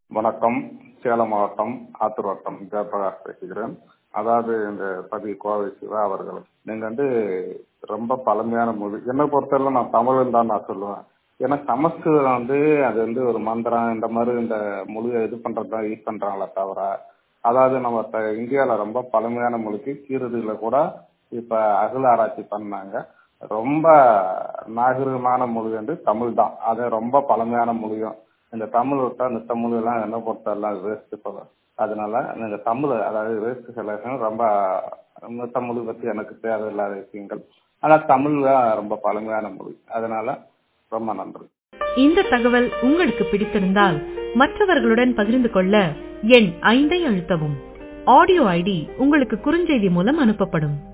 வணக்கம் சேலம் மாவட்டம் ஆத்தூர் வட்டம் ஜெயபிரகாஷ் பேசுகிறேன் அதாவது இந்த பதிவு கோவை சிவா அவர்கள் நீங்க வந்து ரொம்ப பழமையான மொழி என்னை பொறுத்தவரை நான் தமிழன் தான் நான் சொல்லுவேன் ஏன்னா சமஸ்கிருதம் வந்து அது வந்து ஒரு மந்திரம் இந்த மாதிரி இந்த மொழியை இது பண்றது தான் யூஸ் பண்றாங்களே தவிர அதாவது நம்ம த- இந்தியால ரொம்ப பழமையான மொழிக்கு கீரதியில கூட இப்ப அகல ஆராய்ச்சி பண்ணாங்க ரொம்ப நாகரிகமான மொழி வந்து தமிழ் தான் அது ரொம்ப பழமையான மொழியும் இந்த தமிழ் விட்டா இந்த மொழி எல்லாம் என்ன பொறுத்தவரை வேஸ்ட் போல அதனால இந்த தமிழ் அதாவது வேஸ்ட் செலக்ஷன் ரொம்ப மித்த மொழி பத்தி எனக்கு தேவையில்லாத விஷயங்கள் ஆனா தமிழ் தான் ரொம்ப பழமையான மொழி அதனால ரொம்ப நன்றி இந்த தகவல் உங்களுக்கு பிடித்திருந்தால் மற்றவர்களுடன் பகிர்ந்து கொள்ள எண் ஐந்தை அழுத்தவும் ஆடியோ ஐடி உங்களுக்கு குறுஞ்செய்தி மூலம் அனுப்பப்படும்